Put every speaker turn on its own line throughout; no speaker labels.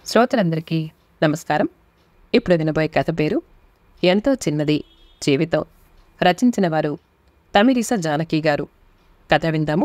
శ్రోతలందరికీ నమస్కారం ఇప్పుడు వినబోయే కథ పేరు ఎంతో చిన్నది జీవితం రచించిన వారు తమిరిస జానకి గారు కథ విందాము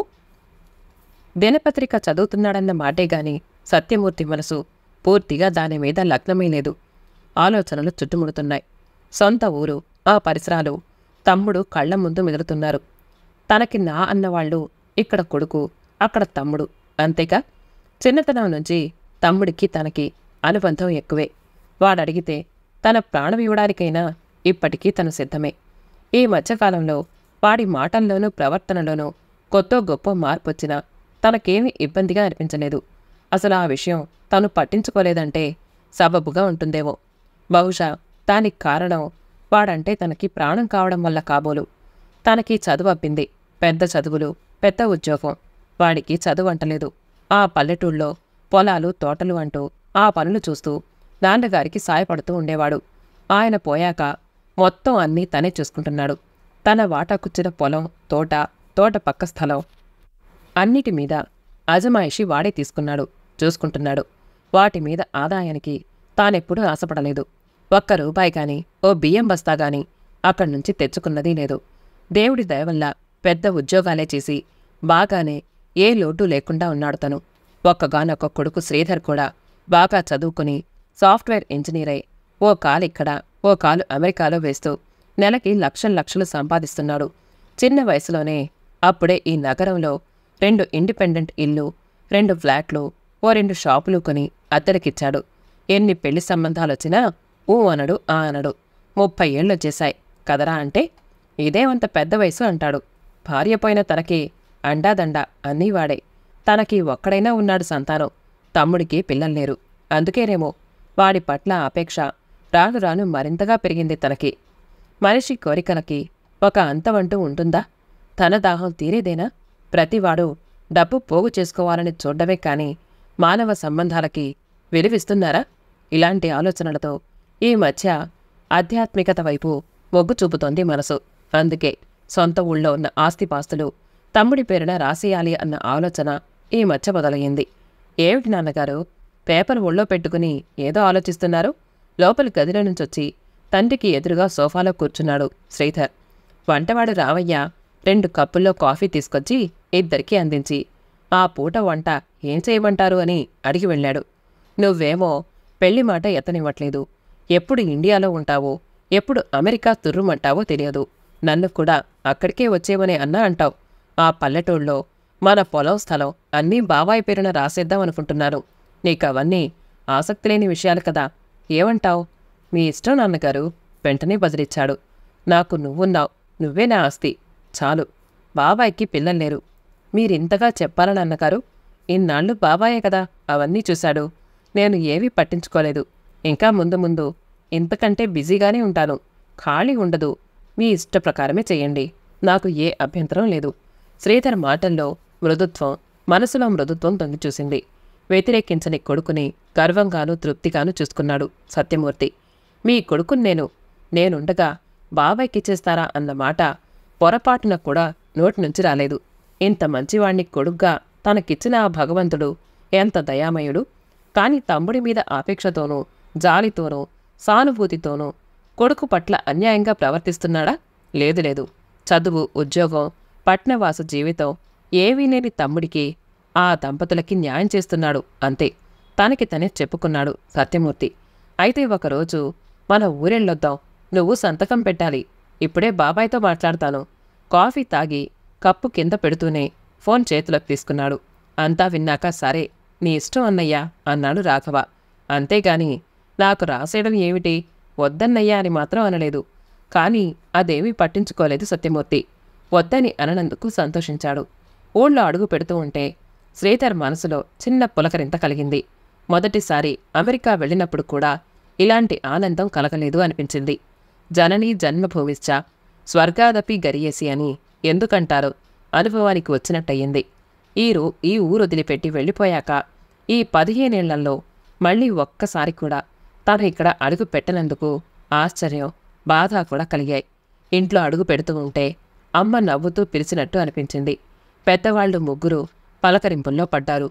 దినపత్రిక చదువుతున్నాడన్న మాటే గాని సత్యమూర్తి మనసు పూర్తిగా దాని మీద లగ్నమే లేదు ఆలోచనలు చుట్టుముడుతున్నాయి సొంత ఊరు ఆ పరిసరాలు తమ్ముడు కళ్ళ ముందు మెదులుతున్నారు తనకి నా అన్నవాళ్ళు ఇక్కడ కొడుకు అక్కడ తమ్ముడు అంతేకా చిన్నతనం నుంచి తమ్ముడికి తనకి అనుబంధం ఎక్కువే వాడడిగితే తన ప్రాణం ఇవ్వడానికైనా ఇప్పటికీ తను సిద్ధమే ఈ మధ్యకాలంలో వాడి మాటల్లోనూ ప్రవర్తనలోనూ కొత్త గొప్ప మార్పు వచ్చినా తనకేమీ ఇబ్బందిగా అనిపించలేదు అసలు ఆ విషయం తను పట్టించుకోలేదంటే సబబుగా ఉంటుందేమో బహుశా దానికి కారణం వాడంటే తనకి ప్రాణం కావడం వల్ల కాబోలు తనకి చదువు అబ్బింది పెద్ద చదువులు పెద్ద ఉద్యోగం వాడికి చదువు అంటలేదు ఆ పల్లెటూళ్ళలో పొలాలు తోటలు అంటూ ఆ పనులు చూస్తూ నాన్నగారికి సాయపడుతూ ఉండేవాడు ఆయన పోయాక మొత్తం అన్నీ తనే చూసుకుంటున్నాడు తన వాటాకుచ్చిన పొలం తోట తోట పక్క స్థలం అన్నిటి మీద అజమాయిషి వాడే తీసుకున్నాడు చూసుకుంటున్నాడు వాటి మీద ఆదాయానికి తానెప్పుడూ ఆశపడలేదు ఒక్క రూపాయి గాని ఓ బియ్యం బస్తా గాని అక్కడి నుంచి తెచ్చుకున్నదీ లేదు దేవుడి దయవల్ల పెద్ద ఉద్యోగాలే చేసి బాగానే ఏ లోటు లేకుండా ఉన్నాడు తను ఒక్కగానొక్క కొడుకు శ్రీధర్ కూడా బాగా చదువుకుని సాఫ్ట్వేర్ ఇంజనీర్ అయి ఓ కాలు ఇక్కడ ఓ కాలు అమెరికాలో వేస్తూ నెలకి లక్షల లక్షలు సంపాదిస్తున్నాడు చిన్న వయసులోనే అప్పుడే ఈ నగరంలో రెండు ఇండిపెండెంట్ ఇల్లు రెండు ఫ్లాట్లు ఓ రెండు షాపులు కొని అద్దెకిచ్చాడు ఎన్ని పెళ్లి సంబంధాలొచ్చినా ఊ అనడు ఆ అనడు ముప్పై ఏళ్ళొచ్చేశాయి కదరా అంటే ఇదేమంత పెద్ద వయసు అంటాడు భార్య పోయిన తనకి అండాదండ అన్నీ వాడే తనకి ఒక్కడైనా ఉన్నాడు సంతానం తమ్ముడికి పిల్లలు లేరు అందుకేనేమో వాడి పట్ల అపేక్ష రాను రాను మరింతగా పెరిగింది తనకి మనిషి కోరికలకి ఒక అంతమంటూ ఉంటుందా తన దాహం తీరేదేనా ప్రతివాడు డబ్బు పోగు చేసుకోవాలని చూడ్డమే కాని మానవ సంబంధాలకి విలువిస్తున్నారా ఇలాంటి ఆలోచనలతో ఈ మధ్య ఆధ్యాత్మికత వైపు మొగ్గు చూపుతోంది మనసు అందుకే సొంత ఊళ్ళో ఉన్న ఆస్తిపాస్తులు తమ్ముడి పేరున రాసేయాలి అన్న ఆలోచన ఈ మధ్య మొదలయ్యింది ఏమిటి నాన్నగారు పేపర్ ఒళ్ళో పెట్టుకుని ఏదో ఆలోచిస్తున్నారు లోపలి గదిలో నుంచొచ్చి తండ్రికి ఎదురుగా సోఫాలో కూర్చున్నాడు శ్రీధర్ వంటవాడు రావయ్య రెండు కప్పుల్లో కాఫీ తీసుకొచ్చి ఇద్దరికీ అందించి ఆ పూట వంట ఏం చేయమంటారు అని అడిగి వెళ్ళాడు నువ్వేమో పెళ్లి మాట ఎత్తనివ్వట్లేదు ఎప్పుడు ఇండియాలో ఉంటావో ఎప్పుడు అమెరికా తుర్రుమంటావో తెలియదు నన్ను కూడా అక్కడికే వచ్చేవనే అన్నా అంటావు ఆ పల్లెటూళ్ళలో మన పొలం స్థలం అన్నీ బాబాయ్ పేరున రాసేద్దాం అనుకుంటున్నాను నీకు అవన్నీ ఆసక్తి లేని విషయాలు కదా ఏమంటావ్ మీ ఇష్టం నాన్నగారు వెంటనే బదిలిచ్చాడు నాకు నువ్వున్నావు నువ్వే నా ఆస్తి చాలు బాబాయ్కి పిల్లలు లేరు మీరింతగా చెప్పాలని అన్నగారు ఇన్నాళ్ళు బాబాయే కదా అవన్నీ చూశాడు నేను ఏవీ పట్టించుకోలేదు ఇంకా ముందు ముందు ఇంతకంటే బిజీగానే ఉంటాను ఖాళీ ఉండదు మీ ఇష్ట ప్రకారమే చెయ్యండి నాకు ఏ అభ్యంతరం లేదు శ్రీధర్ మాటల్లో మృదుత్వం మనసులో మృదుత్వం తొంగి చూసింది వ్యతిరేకించని కొడుకుని గర్వంగాను తృప్తిగాను చూసుకున్నాడు సత్యమూర్తి మీ కొడుకుని నేను నేనుండగా బాబాయ్కిచ్చేస్తారా అన్న మాట పొరపాటున కూడా నోటి నుంచి రాలేదు ఇంత మంచివాణ్ణి కొడుగ్గా తనకిచ్చిన ఆ భగవంతుడు ఎంత దయామయుడు కాని తమ్ముడి మీద ఆపేక్షతోనూ జాలితోనూ సానుభూతితోనూ కొడుకు పట్ల అన్యాయంగా ప్రవర్తిస్తున్నాడా లేదు లేదు చదువు ఉద్యోగం పట్నవాస జీవితం ఏవీ లేని తమ్ముడికి ఆ దంపతులకి న్యాయం చేస్తున్నాడు అంతే తనకి తనే చెప్పుకున్నాడు సత్యమూర్తి అయితే ఒకరోజు మన ఊరెళ్ళొద్దాం నువ్వు సంతకం పెట్టాలి ఇప్పుడే బాబాయ్తో మాట్లాడతాను కాఫీ తాగి కప్పు కింద పెడుతూనే ఫోన్ చేతిలోకి తీసుకున్నాడు అంతా విన్నాక సరే నీ ఇష్టం అన్నయ్యా అన్నాడు రాఘవ అంతేగాని నాకు రాసేయడం ఏమిటి వద్దన్నయ్యా అని మాత్రం అనలేదు కానీ అదేమీ పట్టించుకోలేదు సత్యమూర్తి వద్దని అననందుకు సంతోషించాడు ఊళ్ళో అడుగు పెడుతూ ఉంటే శ్రీధర్ మనసులో చిన్న పులకరింత కలిగింది మొదటిసారి అమెరికా వెళ్ళినప్పుడు కూడా ఇలాంటి ఆనందం కలగలేదు అనిపించింది జనని జన్మభూమిశ్చ స్వర్గాదపి గరియేసి అని ఎందుకంటారు అనుభవానికి వచ్చినట్టయింది ఈ రూ ఈ ఊరు వదిలిపెట్టి వెళ్ళిపోయాక ఈ పదిహేనేళ్లలో మళ్ళీ ఒక్కసారి కూడా తాను ఇక్కడ అడుగు పెట్టనందుకు ఆశ్చర్యం బాధ కూడా కలిగాయి ఇంట్లో అడుగు పెడుతూ ఉంటే అమ్మ నవ్వుతూ పిలిచినట్టు అనిపించింది పెద్దవాళ్లు ముగ్గురు పలకరింపుల్లో పడ్డారు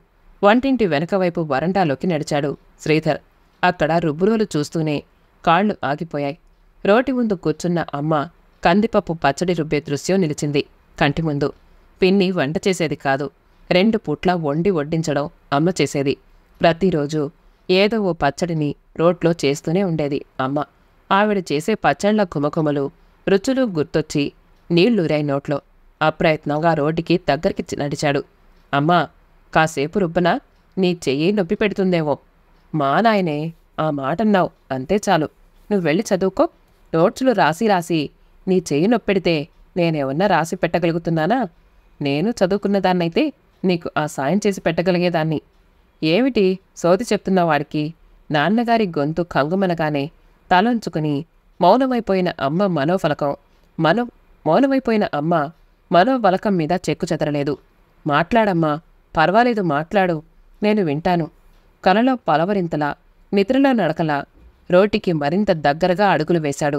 వంటింటి వెనక వైపు వరండాలోకి నడిచాడు శ్రీధర్ అక్కడ రుబ్బురోలు చూస్తూనే కాళ్ళు ఆగిపోయాయి రోటి ముందు కూర్చున్న అమ్మ కందిపప్పు పచ్చడి రుబ్బే దృశ్యం నిలిచింది కంటి ముందు పిన్ని వంట చేసేది కాదు రెండు పూట్ల వండి వడ్డించడం అమ్మ చేసేది ప్రతిరోజు ఏదో ఓ పచ్చడిని రోట్లో చేస్తూనే ఉండేది అమ్మ ఆవిడ చేసే పచ్చళ్ళ కుమకుమలు రుచులు గుర్తొచ్చి నీళ్లూరాయి నోట్లో అప్రయత్నంగా రోడ్డుకి దగ్గరికి చి- నడిచాడు అమ్మా కాసేపు రుబ్బనా నీ చెయ్యి నొప్పి పెడుతుందేమో మా నాయనే ఆ మాటన్నావు అంతే చాలు నువ్వు వెళ్ళి చదువుకో నోట్సులు రాసి రాసి నీ చెయ్యి నొప్పెడితే నేనేమన్నా రాసి పెట్టగలుగుతున్నానా నేను చదువుకున్న దాన్నైతే నీకు ఆ సాయం చేసి పెట్టగలిగేదాన్ని ఏమిటి సోది చెప్తున్న వాడికి నాన్నగారి గొంతు కంగుమనగానే తలంచుకుని మౌనమైపోయిన అమ్మ మనోఫలకం మనో మౌనమైపోయిన అమ్మ మనోఫలకం మీద చెక్కు చెదరలేదు మాట్లాడమ్మా పర్వాలేదు మాట్లాడు నేను వింటాను కలలో పలవరింతలా నిద్రలో నడకలా రోటికి మరింత దగ్గరగా అడుగులు వేశాడు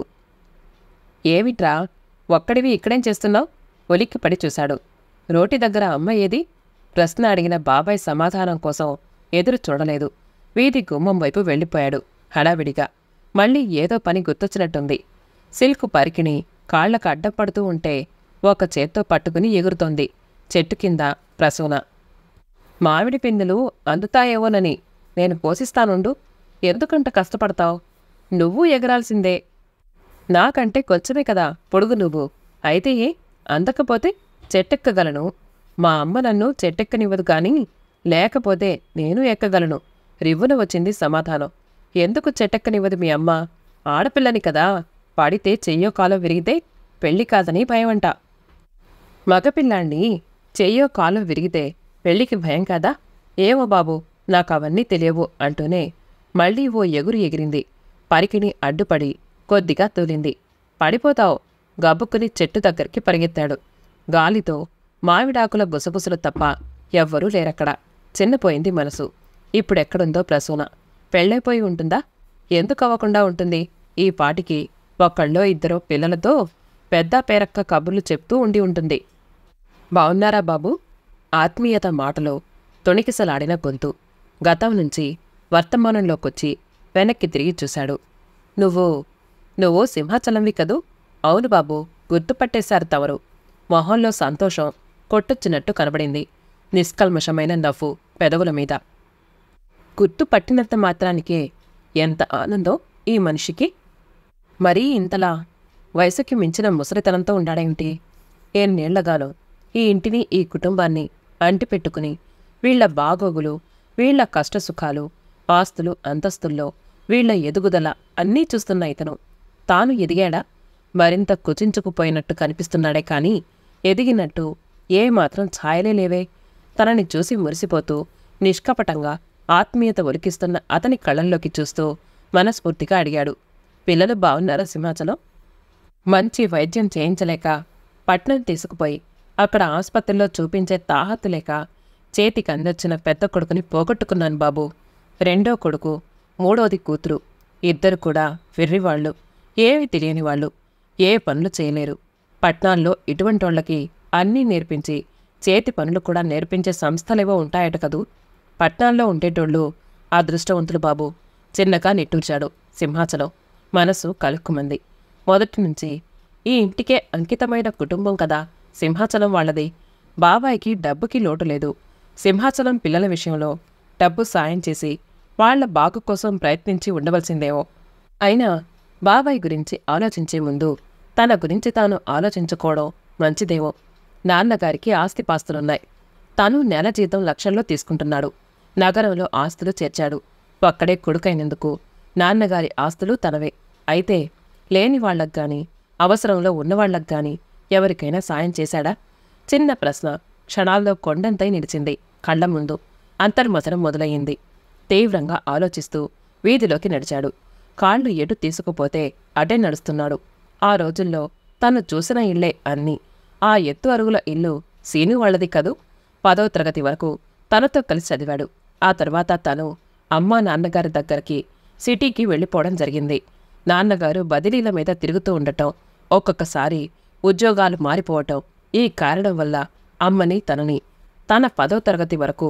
ఏమిట్రా ఒక్కడివి ఇక్కడేం చేస్తున్నావు ఒలిక్కి పడి చూశాడు రోటి దగ్గర అమ్మ ఏది ప్రశ్న అడిగిన బాబాయ్ సమాధానం కోసం ఎదురు చూడలేదు వీధి గుమ్మం వైపు వెళ్ళిపోయాడు హడావిడిగా మళ్ళీ ఏదో పని గుర్తొచ్చినట్టుంది సిల్క్ పరికిణి కాళ్లకు అడ్డపడుతూ ఉంటే ఒక చేత్తో పట్టుకుని ఎగురుతోంది చెట్టు కింద ప్రసూన మామిడి పిందెలు అందుతాయేవోనని నేను పోషిస్తానుండు ఎందుకంట కష్టపడతావు నువ్వు ఎగరాల్సిందే నాకంటే కొంచెమే కదా పొడుగు నువ్వు అయితే ఏ అందకపోతే చెట్టెక్కగలను మా అమ్మ నన్ను చెట్టెక్కనివ్వదు కానీ లేకపోతే నేను ఎక్కగలను రివ్వున వచ్చింది సమాధానం ఎందుకు చెట్టెక్కనివ్వదు మీ అమ్మ ఆడపిల్లని కదా పడితే చెయ్యో కాలో విరిగితే పెళ్లి కాదని భయమంట మగపిల్లాణ్ణి చెయ్యో కాలు విరిగితే పెళ్లికి భయం కాదా ఏమో బాబు నాకు అవన్నీ తెలియవు అంటూనే మళ్ళీ ఓ ఎగురు ఎగిరింది పరికిని అడ్డుపడి కొద్దిగా తూలింది పడిపోతావు గబుక్కుని చెట్టు దగ్గరికి పరిగెత్తాడు గాలితో మామిడాకుల గుసగుసలు తప్ప ఎవ్వరూ లేరక్కడ చిన్నపోయింది మనసు ఇప్పుడెక్కడుందో ప్రసూన పెళ్ళైపోయి ఉంటుందా ఎందుకు అవ్వకుండా ఉంటుంది ఈ పాటికి ఒక్కళ్ళో ఇద్దరో పిల్లలతో పెద్ద పేరక్క కబుర్లు చెప్తూ ఉండి ఉంటుంది బావున్నారా బాబు ఆత్మీయత మాటలో తొణికిసలాడిన గొంతు గతం నుంచి వర్తమానంలోకొచ్చి వెనక్కి తిరిగి చూశాడు నువ్వు నువ్వు సింహాచలంవి కదూ అవును బాబు గుర్తుపట్టేశారు తవరు మొహంలో సంతోషం కొట్టొచ్చినట్టు కనబడింది నిష్కల్మషమైన నవ్వు పెదవుల మీద గుర్తు పట్టినంత మాత్రానికే ఎంత ఆనందం ఈ మనిషికి మరీ ఇంతలా వయసుకి మించిన ముసలితనంతో ఉండాడేమిటి ఏన్నేళ్లగానో ఈ ఇంటిని ఈ కుటుంబాన్ని అంటిపెట్టుకుని వీళ్ల బాగోగులు వీళ్ల కష్టసుఖాలు ఆస్తులు అంతస్తుల్లో వీళ్ల ఎదుగుదల అన్నీ చూస్తున్న ఇతను తాను ఎదిగాడా మరింత కుచించుకుపోయినట్టు కనిపిస్తున్నాడే కాని ఎదిగినట్టు ఏమాత్రం ఛాయలే లేవే తనని చూసి మురిసిపోతూ నిష్కపటంగా ఆత్మీయత ఒలికిస్తున్న అతని కళ్ళల్లోకి చూస్తూ మనస్ఫూర్తిగా అడిగాడు పిల్లలు బాగున్నారా సింహాచలం మంచి వైద్యం చేయించలేక పట్నం తీసుకుపోయి అక్కడ ఆసుపత్రిలో చూపించే తాహతు లేక చేతికి అందొచ్చిన పెద్ద కొడుకుని పోగొట్టుకున్నాను బాబు రెండో కొడుకు మూడోది కూతురు ఇద్దరు కూడా వెర్రివాళ్ళు ఏవి తెలియని వాళ్ళు ఏ పనులు చేయలేరు పట్నాల్లో ఇటువంటోళ్ళకి అన్నీ నేర్పించి చేతి పనులు కూడా నేర్పించే సంస్థలేవో ఉంటాయట కదూ పట్నాల్లో ఉండేటోళ్ళు అదృష్టవంతులు బాబు చిన్నగా నిట్టూర్చాడు సింహాచలం మనసు కలుక్కుమంది మొదటి నుంచి ఈ ఇంటికే అంకితమైన కుటుంబం కదా సింహాచలం వాళ్ళది బాబాయికి డబ్బుకి లోటు లేదు సింహాచలం పిల్లల విషయంలో డబ్బు సాయం చేసి వాళ్ళ బాగు కోసం ప్రయత్నించి ఉండవలసిందేమో అయినా బాబాయ్ గురించి ఆలోచించే ముందు తన గురించి తాను ఆలోచించుకోవడం మంచిదేమో నాన్నగారికి ఆస్తిపాస్తులున్నాయి తను నెల జీతం లక్షల్లో తీసుకుంటున్నాడు నగరంలో ఆస్తులు చేర్చాడు ఒక్కడే కొడుకైనందుకు నాన్నగారి ఆస్తులు తనవే అయితే లేని వాళ్ళకు గాని అవసరంలో ఉన్నవాళ్లకు గాని ఎవరికైనా సాయం చేశాడా చిన్న ప్రశ్న క్షణాల్లో కొండంతై నిలిచింది కళ్ళ ముందు అంతర్మతనం మొదలయ్యింది తీవ్రంగా ఆలోచిస్తూ వీధిలోకి నడిచాడు కాళ్ళు ఎటు తీసుకుపోతే అటే నడుస్తున్నాడు ఆ రోజుల్లో తను చూసిన ఇళ్లే అన్నీ ఆ ఎత్తు అరుగుల ఇల్లు సీను వాళ్ళది కదూ పదో తరగతి వరకు తనతో కలిసి చదివాడు ఆ తర్వాత తను అమ్మా నాన్నగారి దగ్గరికి సిటీకి వెళ్ళిపోవడం జరిగింది నాన్నగారు బదిలీల మీద తిరుగుతూ ఉండటం ఒక్కొక్కసారి ఉద్యోగాలు మారిపోవటం ఈ కారణం వల్ల అమ్మని తనని తన పదో తరగతి వరకు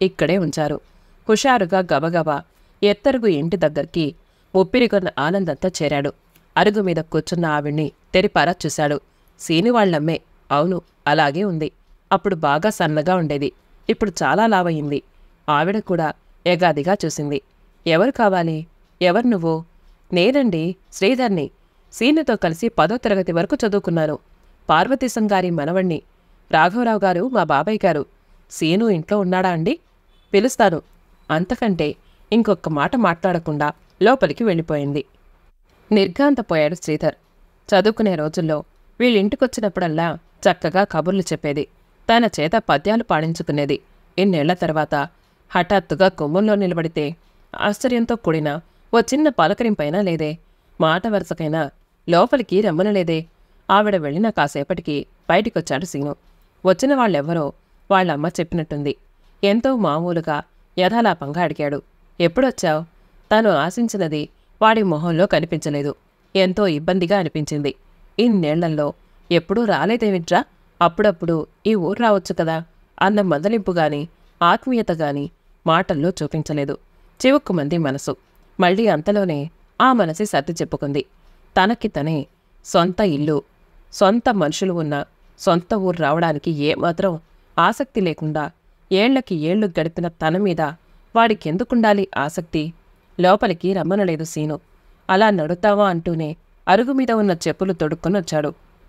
ఇక్కడే ఉంచారు హుషారుగా గబగబా ఎత్తరుగు ఇంటి దగ్గరికి ఉప్పిరికొన్న ఆనందంతో చేరాడు అరుగు మీద కూర్చున్న ఆవిడ్ని తెరిపారా చూశాడు సీని వాళ్ళమ్మే అవును అలాగే ఉంది అప్పుడు బాగా సన్నగా ఉండేది ఇప్పుడు చాలా లావయింది ఆవిడ కూడా ఎగాదిగా చూసింది ఎవరు కావాలి ఎవరు నువ్వు నేనండి శ్రీధర్ని సీనుతో కలిసి పదో తరగతి వరకు చదువుకున్నాను పార్వతీశం గారి మనవణ్ణి రాఘవరావు గారు మా బాబాయ్ గారు సీను ఇంట్లో ఉన్నాడా అండి పిలుస్తాను అంతకంటే ఇంకొక మాట మాట్లాడకుండా లోపలికి వెళ్ళిపోయింది నిర్ఘాంతపోయాడు శ్రీధర్ చదువుకునే రోజుల్లో వీళ్ళింటికొచ్చినప్పుడల్లా చక్కగా కబుర్లు చెప్పేది తన చేత పద్యాలు పాడించుకునేది ఇన్నేళ్ల తర్వాత హఠాత్తుగా కొమ్ముల్లో నిలబడితే ఆశ్చర్యంతో కూడిన ఓ చిన్న పలకరింపైనా లేదే మాట వరుసకైనా లోపలికి రమ్మనలేదే ఆవిడ వెళ్ళిన కాసేపటికి బయటికొచ్చాడు సీను వచ్చిన వాళ్ళెవ్వరో వాళ్ళమ్మ చెప్పినట్టుంది ఎంతో మామూలుగా యథాలాపంగా అడిగాడు ఎప్పుడొచ్చావు తాను ఆశించినది వాడి మొహంలో కనిపించలేదు ఎంతో ఇబ్బందిగా అనిపించింది ఇన్నేళ్లలో ఎప్పుడూ రాలేదేమిట్రా అప్పుడప్పుడు ఈ ఊరు రావచ్చు కదా అన్న మందలింపు గాని ఆత్మీయత గాని మాటల్లో చూపించలేదు చివుక్కుమంది మనసు మళ్ళీ అంతలోనే ఆ మనసి సర్ది చెప్పుకుంది తనకి తనే సొంత ఇల్లు సొంత మనుషులు ఉన్న సొంత ఊరు రావడానికి ఏమాత్రం ఆసక్తి లేకుండా ఏళ్లకి ఏళ్లు గడిపిన తన మీద వాడికెందుకుండాలి ఆసక్తి లోపలికి రమ్మనలేదు సీను అలా నడుతావా అంటూనే అరుగు మీద ఉన్న చెప్పులు తొడుక్కొని వచ్చాడు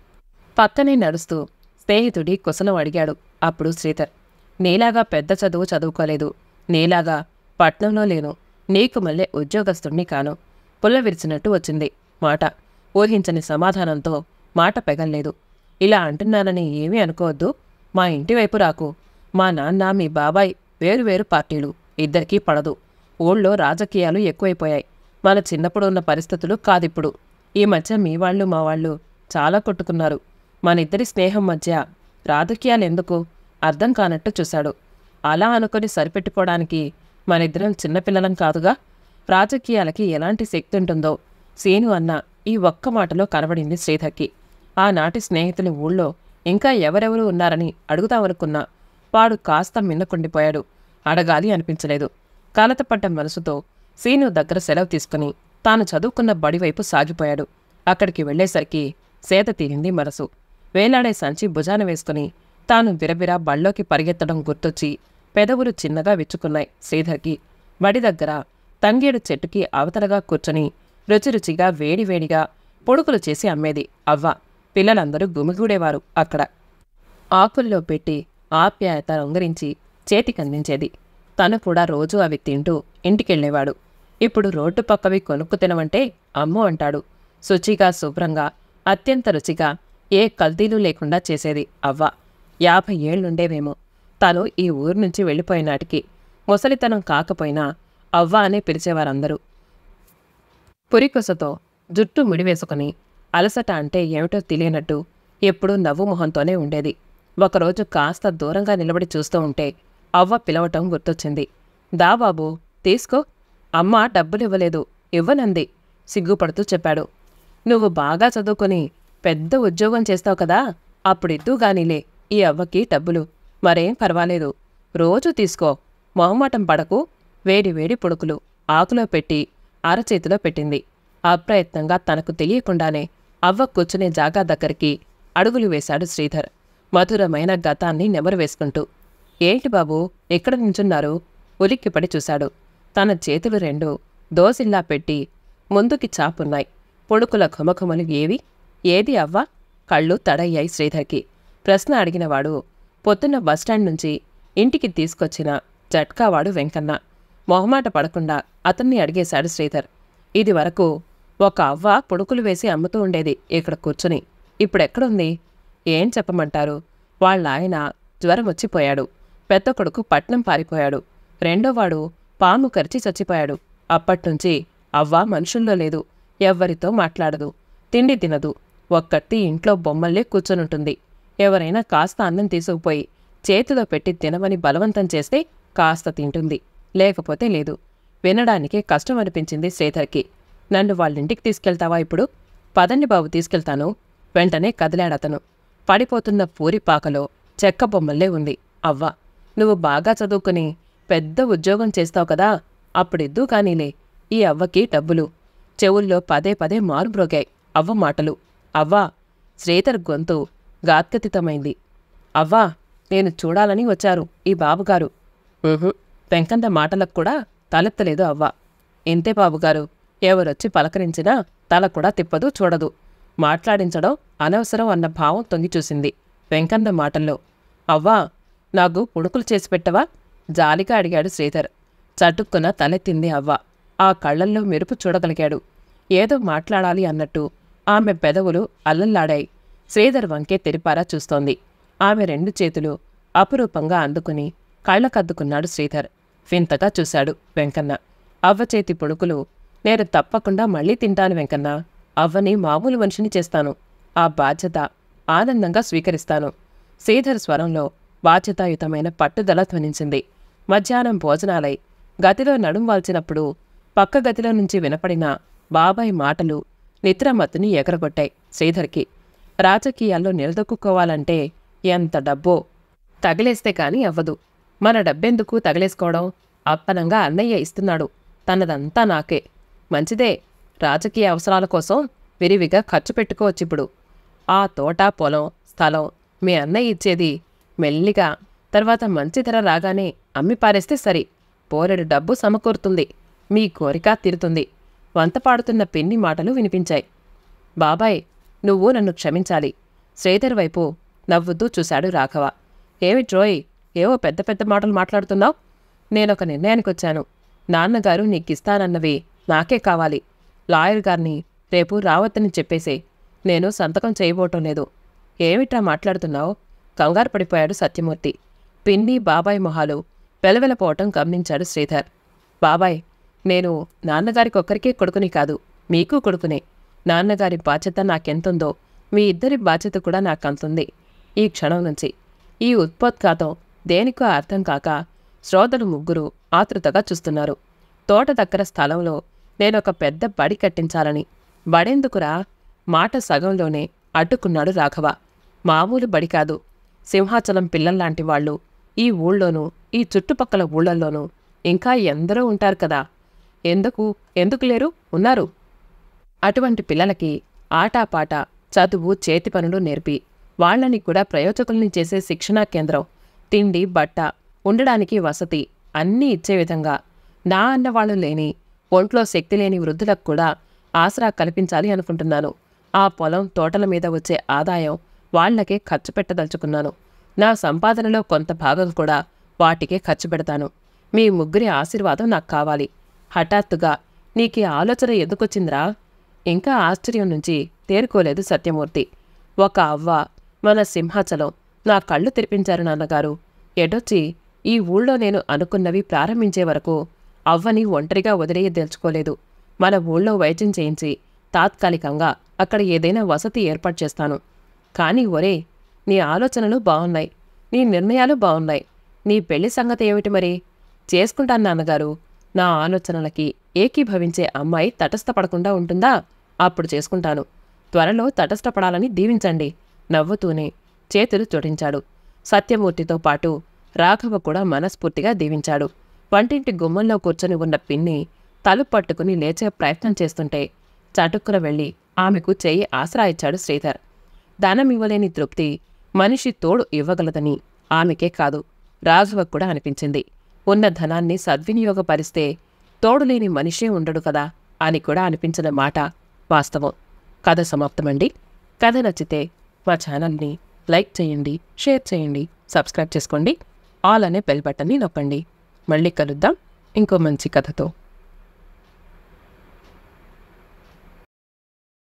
పక్కనే నడుస్తూ స్నేహితుడి కుశలం అడిగాడు అప్పుడు శ్రీధర్ నీలాగా పెద్ద చదువు చదువుకోలేదు నీలాగా పట్నంలో లేను నీకు మళ్ళీ ఉద్యోగస్తుణ్ణి కాను పుల్ల విరిచినట్టు వచ్చింది మాట ఊహించని సమాధానంతో మాట పెగల్లేదు ఇలా అంటున్నానని ఏమీ అనుకోవద్దు మా ఇంటి వైపు రాకు మా నాన్న మీ బాబాయ్ వేరు వేరు పార్టీలు ఇద్దరికీ పడదు ఊళ్ళో రాజకీయాలు ఎక్కువైపోయాయి మన చిన్నప్పుడు ఉన్న పరిస్థితులు కాదిప్పుడు ఈ మధ్య మీ వాళ్ళు మా వాళ్ళు చాలా కొట్టుకున్నారు మనిద్దరి స్నేహం మధ్య రాజకీయాలు ఎందుకు అర్థం కానట్టు చూశాడు అలా అనుకొని సరిపెట్టుకోవడానికి మనిద్దరం చిన్నపిల్లలం కాదుగా రాజకీయాలకి ఎలాంటి శక్తి ఉంటుందో సీను అన్న ఈ ఒక్క మాటలో కనబడింది శ్రీధర్కి ఆనాటి స్నేహితుని ఊళ్ళో ఇంకా ఎవరెవరు ఉన్నారని అడుగుదామనుకున్నా వాడు కాస్త మిన్నకుండిపోయాడు అడగాలి అనిపించలేదు కలతపడ్డ మనసుతో సీను దగ్గర సెలవు తీసుకుని తాను చదువుకున్న బడివైపు సాగిపోయాడు అక్కడికి వెళ్ళేసరికి సేద తీరింది మనసు వేలాడే సంచి భుజాన వేసుకుని తాను విరవిరా బళ్ళోకి పరిగెత్తడం గుర్తొచ్చి పెదవులు చిన్నగా విచ్చుకున్నాయి శ్రీధర్కి బడి దగ్గర తంగేడు చెట్టుకి అవతలగా కూర్చొని రుచిరుచిగా వేడివేడిగా పొడుకులు చేసి అమ్మేది అవ్వ పిల్లలందరూ గుమిగూడేవారు అక్కడ ఆకుల్లో పెట్టి ఆప్యాయత రంగరించి చేతికందించేది తను కూడా రోజూ అవి తింటూ ఇంటికెళ్ళేవాడు ఇప్పుడు రోడ్డు పక్కవి కొనుక్కు తినమంటే అమ్మో అంటాడు శుచిగా శుభ్రంగా అత్యంత రుచిగా ఏ కల్తీలు లేకుండా చేసేది అవ్వ యాభై ఏళ్లుండేవేమో తను ఈ ఊరు నుంచి వెళ్ళిపోయినాటికి ముసలితనం కాకపోయినా అవ్వ అనే పిలిచేవారందరూ పురికొసతో జుట్టు ముడివేసుకుని అలసట అంటే ఏమిటో తెలియనట్టు ఎప్పుడూ నవ్వు మొహంతోనే ఉండేది ఒకరోజు కాస్త దూరంగా నిలబడి చూస్తూ ఉంటే అవ్వ పిలవటం గుర్తొచ్చింది దా బాబు తీసుకో అమ్మ డబ్బులివ్వలేదు ఇవ్వనంది సిగ్గుపడుతూ చెప్పాడు నువ్వు బాగా చదువుకొని పెద్ద ఉద్యోగం చేస్తావు కదా అప్పుడిద్దు గానీలే ఈ అవ్వకి డబ్బులు మరేం పర్వాలేదు రోజూ తీసుకో మొహమాటం పడకు వేడి వేడి పొడుకులు ఆకులో పెట్టి అరచేతిలో పెట్టింది అప్రయత్నంగా తనకు తెలియకుండానే అవ్వ కూర్చునే జాగా దగ్గరికి అడుగులు వేశాడు శ్రీధర్ మధురమైన గతాన్ని నెమరు వేసుకుంటూ ఏంటి బాబు ఎక్కడ నించున్నారు ఉలిక్కిపడి చూశాడు తన చేతులు రెండు దోసిల్లా పెట్టి ముందుకి చాపున్నాయి పొడుకుల ఘుమఘుమలు ఏవి ఏది అవ్వ కళ్ళు తడయ్యాయి శ్రీధర్కి ప్రశ్న అడిగినవాడు పొద్దున్న బస్టాండ్ నుంచి ఇంటికి తీసుకొచ్చిన జట్కావాడు వెంకన్న మొహమాట పడకుండా అతన్ని అడిగేశాడు శ్రీధర్ ఇది వరకు ఒక అవ్వ పొడుకులు వేసి అమ్ముతూ ఉండేది ఇక్కడ కూర్చుని ఇప్పుడెక్కడుంది ఏం చెప్పమంటారు వాళ్ళ ఆయన జ్వరం వచ్చిపోయాడు పెద్ద కొడుకు పట్నం పారిపోయాడు రెండోవాడు పాము కరిచి చచ్చిపోయాడు అప్పట్నుంచి అవ్వ మనుషుల్లో లేదు ఎవ్వరితో మాట్లాడదు తిండి తినదు ఒక్కటి ఇంట్లో బొమ్మల్లే కూర్చొనుంటుంది ఎవరైనా కాస్త అన్నం తీసుకుపోయి చేతిలో పెట్టి తినమని బలవంతం చేస్తే కాస్త తింటుంది లేకపోతే లేదు వినడానికే కష్టం అనిపించింది శ్రీధర్కి నన్ను వాళ్ళింటికి తీసుకెళ్తావా ఇప్పుడు పదండి బాబు తీసుకెళ్తాను వెంటనే కదిలాడతను పడిపోతున్న పూరి పాకలో చెక్క బొమ్మల్లే ఉంది అవ్వ నువ్వు బాగా చదువుకుని పెద్ద ఉద్యోగం చేస్తావు కదా అప్పుడిద్దు కానీలే ఈ అవ్వకి డబ్బులు చెవుల్లో పదే పదే మారుబ్రోగాయి అవ్వ మాటలు అవ్వా శ్రీధర్ గొంతు గాత్కతితమైంది అవ్వా నేను చూడాలని వచ్చారు ఈ బాబుగారు "ఉహుం." వెంకన్న మాటలకు కూడా తలెత్తలేదు అవ్వ ఇంతే బాబుగారు ఎవరొచ్చి పలకరించినా తల కూడా తిప్పదు చూడదు మాట్లాడించడం అనవసరం అన్న భావం తొంగి చూసింది వెంకన్న మాటల్లో అవ్వా నాకు పుణుకులు చేసి పెట్టవా జాలిగా అడిగాడు శ్రీధర్ చటుక్కున తలెత్తింది అవ్వ ఆ కళ్ళల్లో మెరుపు చూడగలిగాడు ఏదో మాట్లాడాలి అన్నట్టు ఆమె పెదవులు అల్లల్లాడాయి శ్రీధర్ వంకే తెరిపారా చూస్తోంది ఆమె రెండు చేతులు అపురూపంగా అందుకుని కళ్ళకద్దుకున్నాడు శ్రీధర్ వింతగా చూశాడు వెంకన్న అవ్వ చేతి పుణుకులు నేను తప్పకుండా మళ్ళీ తింటాను వెంకన్న అవ్వని మామూలు మనిషిని చేస్తాను ఆ బాధ్యత ఆనందంగా స్వీకరిస్తాను శ్రీధర్ స్వరంలో బాధ్యతాయుతమైన పట్టుదల ధ్వనించింది మధ్యాహ్నం భోజనాలై గదిలో నడుం వాల్చినప్పుడు పక్క గదిలో నుంచి వినపడిన బాబాయ్ మాటలు నిద్రమత్తుని ఎగరగొట్టాయి శ్రీధర్కి రాజకీయాల్లో నిలదొక్కుకోవాలంటే ఎంత డబ్బో తగిలేస్తే కాని అవ్వదు మన డబ్బెందుకు తగిలేసుకోవడం అప్పనంగా అన్నయ్య ఇస్తున్నాడు తనదంతా నాకే మంచిదే రాజకీయ అవసరాల కోసం విరివిగా ఖర్చు పెట్టుకోవచ్చిప్పుడు ఆ తోట పొలం స్థలం మీ అన్నయ్య ఇచ్చేది మెల్లిగా తర్వాత మంచి ధర రాగానే అమ్మి పారేస్తే సరి పోరెడు డబ్బు సమకూరుతుంది మీ కోరిక తీరుతుంది వంత పాడుతున్న పిన్ని మాటలు వినిపించాయి బాబాయ్ నువ్వు నన్ను క్షమించాలి శ్రీధర్ వైపు నవ్వుతూ చూశాడు రాఘవ ఏమి ట్రోయ్ ఏవో పెద్ద పెద్ద మాటలు మాట్లాడుతున్నావు నేనొక నిర్ణయానికొచ్చాను నాన్నగారు నీకిస్తానన్నవి నాకే కావాలి లాయర్ గారిని రేపు రావద్దని చెప్పేసే నేను సంతకం చేయబోటం లేదు ఏమిట్రా మాట్లాడుతున్నావు కంగారు పడిపోయాడు సత్యమూర్తి పిన్ని బాబాయ్ మొహాలు వెలవెలపోవటం గమనించాడు శ్రీధర్ బాబాయ్ నేను నాన్నగారికి ఒక్కరికే కొడుకుని కాదు మీకు కొడుకునే నాన్నగారి బాధ్యత నాకెంతుందో మీ ఇద్దరి బాధ్యత కూడా నాకంతుంది ఈ క్షణం నుంచి ఈ ఉత్పోత్ఘాతం దేనికో అర్థం కాక శ్రోతలు ముగ్గురు ఆతృతగా చూస్తున్నారు తోట దగ్గర స్థలంలో నేనొక పెద్ద బడి కట్టించాలని బడెందుకురా మాట సగంలోనే అడ్డుకున్నాడు రాఘవ మామూలు బడి కాదు సింహాచలం పిల్లల్లాంటి వాళ్ళు ఈ ఊళ్ళోనూ ఈ చుట్టుపక్కల ఊళ్ళల్లోనూ ఇంకా ఎందరో ఉంటారు కదా ఎందుకు ఎందుకు లేరు ఉన్నారు అటువంటి పిల్లలకి ఆటాపాట చదువు చేతి పనులు నేర్పి వాళ్ళని కూడా ప్రయోజకుల్ని చేసే శిక్షణా కేంద్రం తిండి బట్ట ఉండడానికి వసతి అన్నీ ఇచ్చే విధంగా నా అన్నవాళ్ళు లేని ఒంట్లో శక్తి లేని వృద్ధులకు కూడా ఆసరా కల్పించాలి అనుకుంటున్నాను ఆ పొలం తోటల మీద వచ్చే ఆదాయం వాళ్ళకే ఖర్చు పెట్టదలుచుకున్నాను నా సంపాదనలో కొంత భాగం కూడా వాటికే ఖర్చు పెడతాను మీ ముగ్గురి ఆశీర్వాదం నాకు కావాలి హఠాత్తుగా నీకీ ఆలోచన ఎందుకొచ్చిందిరా ఇంకా ఆశ్చర్యం నుంచి తేరుకోలేదు సత్యమూర్తి ఒక అవ్వ మన సింహాచలం నా కళ్ళు తెరిపించారు నాన్నగారు ఎటొచ్చి ఈ ఊళ్ళో నేను అనుకున్నవి ప్రారంభించే వరకు అవ్వని ఒంటరిగా వదిలేయదలుచుకోలేదు మన ఊళ్ళో వైద్యం చేయించి తాత్కాలికంగా అక్కడ ఏదైనా వసతి ఏర్పాటు చేస్తాను కానీ ఒరే నీ ఆలోచనలు బాగున్నాయి నీ నిర్ణయాలు బాగున్నాయి నీ పెళ్లి సంగతి ఏమిటి మరి చేసుకుంటాను నాన్నగారు నా ఆలోచనలకి ఏకీభవించే అమ్మాయి తటస్థపడకుండా ఉంటుందా అప్పుడు చేసుకుంటాను త్వరలో తటస్థపడాలని దీవించండి నవ్వుతూనే చేతులు జోడించాడు సత్యమూర్తితో పాటు రాఘవ కూడా మనస్ఫూర్తిగా దీవించాడు వంటింటి గుమ్మంలో కూర్చొని ఉన్న పిన్ని తలుపు పట్టుకుని లేచే ప్రయత్నం చేస్తుంటే చటుక్కున వెళ్ళి ఆమెకు చెయ్యి ఆసరా ఇచ్చాడు శ్రీధర్ ధనం ఇవ్వలేని తృప్తి మనిషి తోడు ఇవ్వగలదని ఆమెకే కాదు రాఘవకు కూడా అనిపించింది ఉన్న ధనాన్ని సద్వినియోగపరిస్తే తోడులేని మనిషే ఉండడు కదా అని కూడా అనిపించిన మాట వాస్తవం కథ సమాప్తమండి కథ నచ్చితే మా ఛానల్ని లైక్ చేయండి షేర్ చేయండి సబ్స్క్రైబ్ చేసుకోండి ఆల్ అనే బెల్ బటన్ని నొక్కండి మళ్ళీ కలుద్దాం ఇంకో మంచి కథతో